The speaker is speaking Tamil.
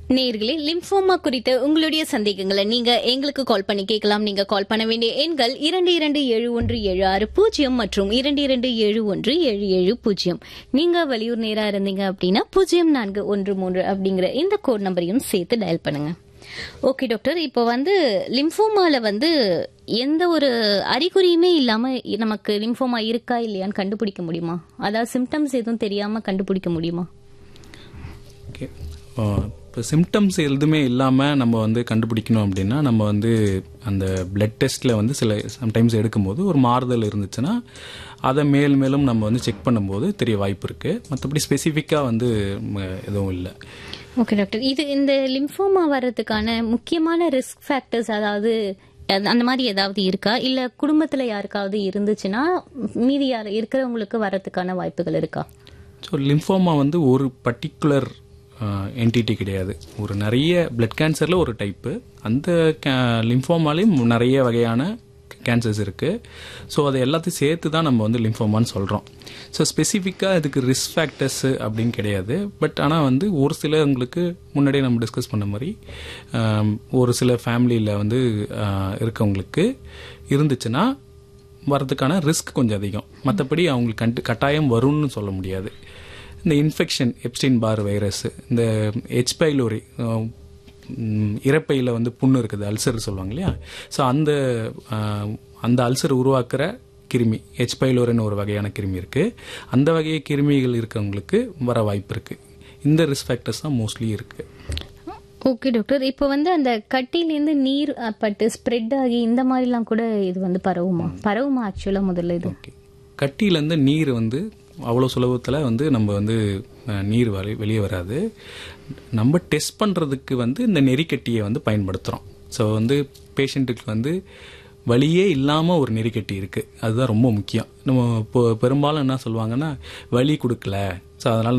நேர்களே லிம்ஃபோமா குறித்த உங்களுடைய சந்தேகங்களை நீங்க எங்களுக்கு கால் பண்ணி கேட்கலாம் நீங்க கால் பண்ண வேண்டிய எண்கள் இரண்டு இரண்டு ஏழு ஒன்று ஏழு ஆறு பூஜ்ஜியம் மற்றும் இரண்டு இரண்டு ஏழு ஒன்று ஏழு ஏழு பூஜ்ஜியம் நீங்க வெளியூர் நேரா இருந்தீங்க அப்படின்னா பூஜ்ஜியம் நான்கு ஒன்று மூன்று அப்படிங்கிற இந்த கோட் நம்பரையும் சேர்த்து டயல் பண்ணுங்க ஓகே டாக்டர் இப்போ வந்து லிம்ஃபோமால வந்து எந்த ஒரு அறிகுறியுமே இல்லாம நமக்கு லிம்ஃபோமா இருக்கா இல்லையான்னு கண்டுபிடிக்க முடியுமா அதாவது சிம்டம்ஸ் எதுவும் தெரியாம கண்டுபிடிக்க முடியுமா ஓகே இப்போ சிம்டம்ஸ் எதுவுமே இல்லாமல் நம்ம வந்து கண்டுபிடிக்கணும் அப்படின்னா நம்ம வந்து அந்த பிளட் டெஸ்ட்டில் வந்து சில சம்டைம்ஸ் எடுக்கும்போது ஒரு மாறுதல் இருந்துச்சுன்னா அதை மேல் மேலும் நம்ம வந்து செக் பண்ணும்போது தெரிய வாய்ப்பு இருக்குது மற்றபடி ஸ்பெசிஃபிக்காக வந்து ம, எதுவும் இல்லை ஓகே டாக்டர் இது இந்த லிம்ஃபோமா வர்றதுக்கான முக்கியமான ரிஸ்க் ஃபேக்டர்ஸ் அதாவது அது- அந்த மாதிரி ஏதாவது இருக்கா இல்ல குடும்பத்துல யாருக்காவது இருந்துச்சுன்னா மீதி யார் இருக்கிறவங்களுக்கு வர்றதுக்கான வாய்ப்புகள் இருக்கா ஸோ லிம்ஃபோமா வந்து ஒரு பர்டிகுலர் என்டிட்டி கிடையாது ஒரு நிறைய பிளட் கேன்சரில் ஒரு டைப்பு அந்த லிம்ஃபோமாலையும் நிறைய வகையான கேன்சர்ஸ் இருக்குது ஸோ அதை எல்லாத்தையும் சேர்த்து தான் நம்ம வந்து லிம்ஃபோமான்னு சொல்கிறோம் ஸோ ஸ்பெசிஃபிக்காக இதுக்கு ரிஸ்க் ஃபேக்டர்ஸு அப்படின்னு கிடையாது பட் ஆனால் வந்து ஒரு சிலவங்களுக்கு முன்னாடியே நம்ம டிஸ்கஸ் பண்ண மாதிரி ஆம், ஒரு சில ஃபேமிலியில் வந்து ஆ, இருக்கவங்களுக்கு இருந்துச்சுன்னா வரதுக்கான ரிஸ்க் கொஞ்சம் அதிகம் மற்றபடி அவங்களுக்கு கண்டு கட்டாயம் வரும்னு சொல்ல முடியாது இந்த இன்ஃபெக்ஷன் எப்ஸ்டின் பார் வைரஸ் இந்த ஹெச் பைலோரி இறப்பையில் வந்து புண்ணு இருக்குது அல்சர் சொல்லுவாங்க இல்லையா ஸோ அந்த ஆஹ், அந்த அல்சர் உருவாக்குற கிருமி ஹெச் பைலோரின்னு ஒரு வகையான கிருமி இருக்குது அந்த வகை கிருமிகள் இருக்கவங்களுக்கு வர வாய்ப்பு இருக்குது இந்த ரிஸ்க் ஃபேக்டர்ஸ் தான் மோஸ்ட்லி இருக்குது ஓகே டாக்டர் இப்போ வந்து அந்த கட்டிலேருந்து நீர் அஹ், பட்டு ஸ்ப்ரெட் ஆகி இந்த மாதிரிலாம் கூட இது வந்து பரவுமா பரவுமா ஆக்சுவலா முதல்ல இது ஓகே கட்டியிலேருந்து நீர் வந்து அவ்வளோ சுலபத்தில் வந்து நம்ம வந்து அஹ், நீர் வரை வெளியே வராது நம்ம டெஸ்ட் பண்ணுறதுக்கு வந்து இந்த நெறிக்கட்டியை வந்து பயன்படுத்துகிறோம் ஸோ வந்து பேஷண்ட்டுக்கு வந்து வலியே இல்லாமல் ஒரு நெறிக்கட்டி இருக்குது அதுதான் ரொம்ப முக்கியம் நம்ம இப்போ பெரும்பாலும் என்ன சொல்லுவாங்கன்னா வலி கொடுக்கல ஸோ அதனால்